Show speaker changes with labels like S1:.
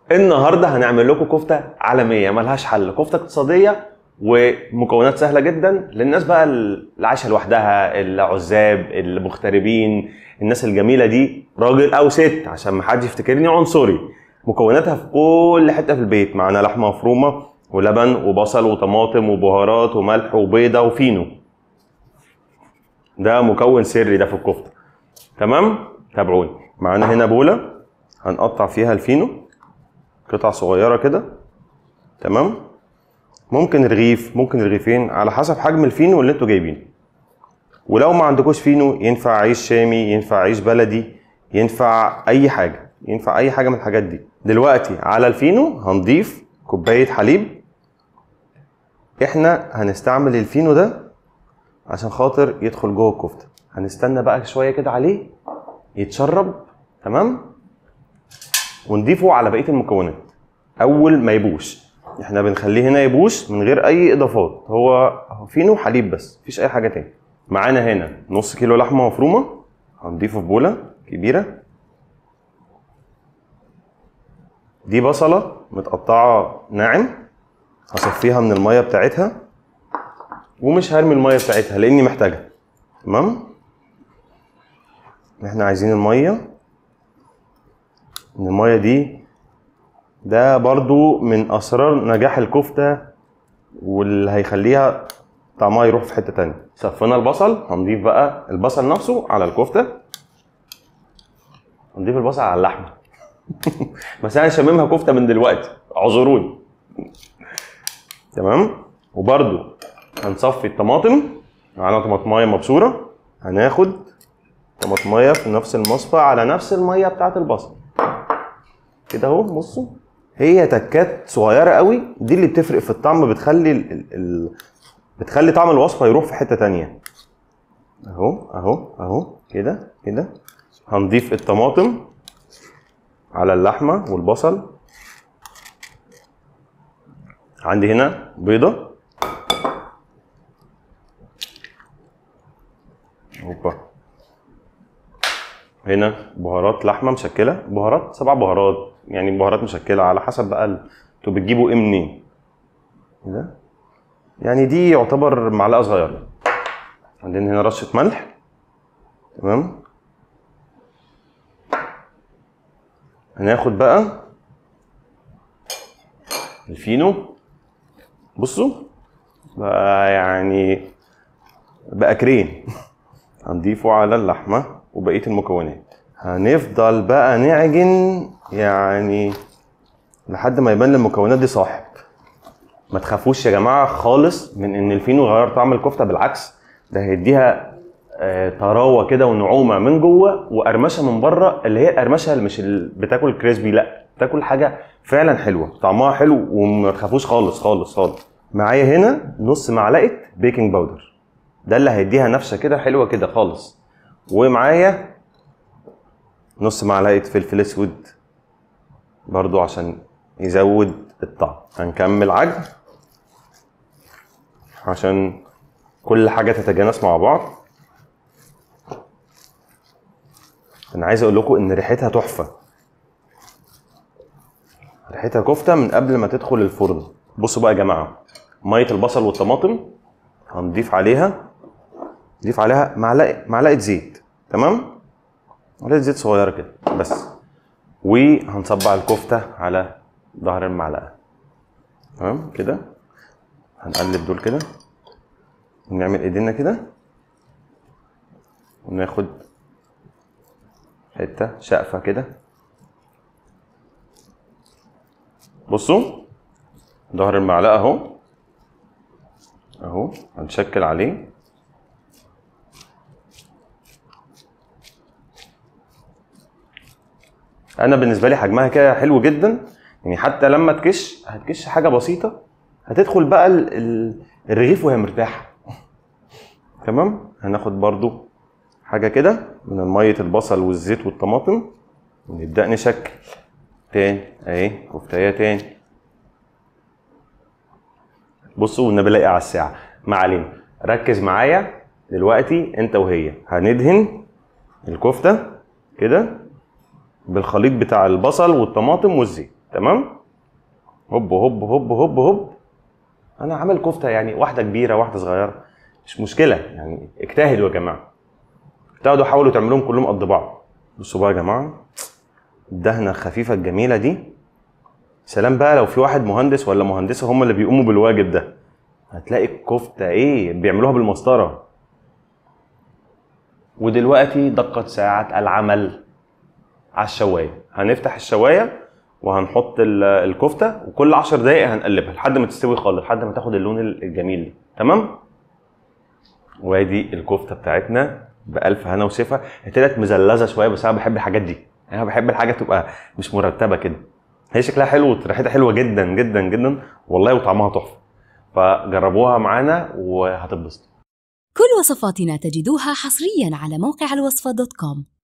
S1: النهارده هنعمل لكم كفته عالميه ملهاش حل كفته اقتصاديه ومكونات سهله جدا للناس بقى اللي عايشه لوحدها العزاب المغتربين الناس الجميله دي راجل او ست عشان ما حدش يفتكرني عنصري مكوناتها في كل حته في البيت معانا لحمه مفرومه ولبن وبصل وطماطم وبهارات وملح وبيضه وفينو ده مكون سري ده في الكفته تمام تابعوني معانا هنا بوله هنقطع فيها الفينو قطع صغيره كده تمام ممكن رغيف ممكن رغيفين على حسب حجم الفينو اللي انتوا جايبينه ولو ما عندكوش فينو ينفع عيش شامي ينفع عيش بلدي ينفع اي حاجه ينفع اي حاجه من الحاجات دي دلوقتي على الفينو هنضيف كوبايه حليب احنا هنستعمل الفينو ده عشان خاطر يدخل جوه الكفته هنستنى بقى شويه كده عليه يتشرب تمام ونضيفه على بقيه المكونات اول ما يبوش احنا بنخليه هنا يبوش من غير اي اضافات هو فينو حليب بس مفيش اي حاجه تاني معانا هنا نص كيلو لحمه مفرومه هنضيفه في بوله كبيره دي بصله متقطعه ناعم هصفيها من الميه بتاعتها ومش هرمي الميه بتاعتها لاني محتاجها تمام احنا عايزين الميه ان الميه دي ده برضو من اسرار نجاح الكفته واللي هيخليها طعمها يروح في حته تانية صفينا البصل هنضيف بقى البصل نفسه على الكفته هنضيف البصل على اللحمه بس انا شاممها كفته من دلوقتي اعذروني تمام وبرضو هنصفي الطماطم معانا طماطمايه مبشوره هناخد طماطمايه في نفس المصفى على نفس الميه بتاعت البصل كده اهو بصوا هي تكات صغيره قوي دي اللي بتفرق في الطعم بتخلي ال... ال... ال... بتخلي طعم الوصفه يروح في حته تانية اهو اهو اهو كده كده هنضيف الطماطم على اللحمه والبصل عندي هنا بيضه هوبا هنا بهارات لحمه مشكله بهارات سبع بهارات يعني بهارات مشكله على حسب بقى ال- انتوا بتجيبوا ايه منين كده يعني دي يعتبر معلقه صغيره عندنا هنا رشه ملح تمام هناخد بقى الفينو بصوا بقى يعني بقى كريم هنضيفه على اللحمه وبقيه المكونات هنفضل بقى نعجن يعني لحد ما يبان المكونات دي صاحب ما تخافوش يا جماعه خالص من ان الفينو غير طعم الكفته بالعكس ده هيديها آه، طراوه كده ونعومه من جوه وقرمشه من بره اللي هي القرمشه اللي مش ال- بتاكل كريسبي لا بتاكل حاجه فعلا حلوه طعمها حلو وما تخافوش خالص خالص خالص معايا هنا نص معلقه بيكنج باودر ده اللي هيديها نفشه كده حلوه كده خالص ومعايا نص معلقه فلفل اسود برضو عشان يزود الطعم هنكمل عجن عشان كل حاجه تتجانس مع بعض انا عايز اقول لكم ان ريحتها تحفه ريحتها كفته من قبل ما تدخل الفرن بصوا بقى يا جماعه ميه البصل والطماطم هنضيف عليها نضيف عليها معلقه معلقه زيت تمام معلقه زيت صغيره كده بس وهنصبع الكفته على ظهر المعلقه تمام كده هنقلب دول كده ونعمل ايدينا كده وناخد حته شقفه كده بصوا ظهر المعلقه اهو اهو هنشكل عليه انا بالنسبه لي حجمها كده حلو جدا يعني حتى لما تكش هتكش حاجه بسيطه هتدخل بقى ال- ال- الرغيف وهي مرتاحه تمام هناخد برضو حاجه كده من ميه البصل والزيت والطماطم ونبدا نشكل تاني اهي كفتايه تاني بصوا والنبي لاقي على الساعه ما علينا ركز معايا دلوقتي انت وهي هندهن الكفته كده بالخليط بتاع البصل والطماطم والزيت تمام هوب هوب هوب هوب هوب انا عامل كفته يعني واحده كبيره واحده صغيره مش مشكله يعني اجتهدوا يا جماعه اجتهدوا حاولوا تعملوهم كلهم قد بعض بصوا بقى يا جماعه الدهنه الخفيفه الجميله دي سلام بقى لو في واحد مهندس ولا مهندسه هم اللي بيقوموا بالواجب ده هتلاقي الكفته ايه بيعملوها بالمسطره ودلوقتي دقت ساعة العمل على الشواية هنفتح الشواية وهنحط ال- الكفتة وكل 10 دقايق هنقلبها لحد ما تستوي خالص لحد ما تاخد اللون الجميل ده تمام وادي الكفتة بتاعتنا بألف هنا وشفا هي طلعت مزلزة شوية بس أنا بحب الحاجات دي أنا بحب الحاجة تبقى مش مرتبة كده هي شكلها حلو وريحتها حلوة جدا جدا جدا والله وطعمها تحفة فجربوها معانا وهتتبسطوا
S2: كل وصفاتنا تجدوها حصريا على موقع الوصفة دوت كوم